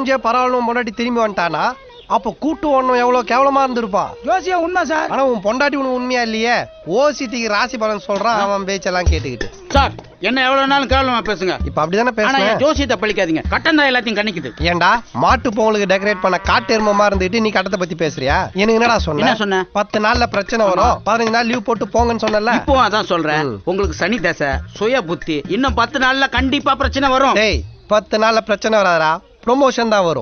தொலைஞ்சே பரவாயில்ல பொண்டாட்டி திரும்பி வந்துட்டானா அப்ப கூட்டு ஒண்ணும் எவ்வளவு கேவலமா இருந்திருப்பான் ஜோசியம் உண்மை சார் ஆனா உன் பொண்டாட்டி உனக்கு உண்மையா இல்லையே ஓசிட்டிக்கு ராசி பலன் சொல்றான் அவன் பேச்செல்லாம் கேட்டுக்கிட்டு சார் என்ன எவ்வளவு நாளும் கேவலமா பேசுங்க இப்ப அப்படிதானே ஆனா பேசுறேன் என் ஜோசியத்தை பழிக்காதீங்க கட்டம் தான் எல்லாத்தையும் கணிக்குது ஏன்டா மாட்டு பொங்கலுக்கு டெக்கரேட் பண்ண காட்டு எருமமா இருந்துட்டு நீ கட்டத்தை பத்தி பேசுறியா எனக்கு என்னடா என்ன சொன்ன சொன்ன பத்து நாள்ல பிரச்சனை வரும் பதினஞ்சு நாள் லீவ் போட்டு போங்கன்னு சொன்னல இப்போ அதான் சொல்றேன் ம். உங்களுக்கு சனி தசை சுய புத்தி இன்னும் பத்து நாள்ல கண்டிப்பா பிரச்சனை வரும் டேய் பத்து நாள்ல பிரச்சனை வராதா ப்ரொமோஷன் தான் வரும்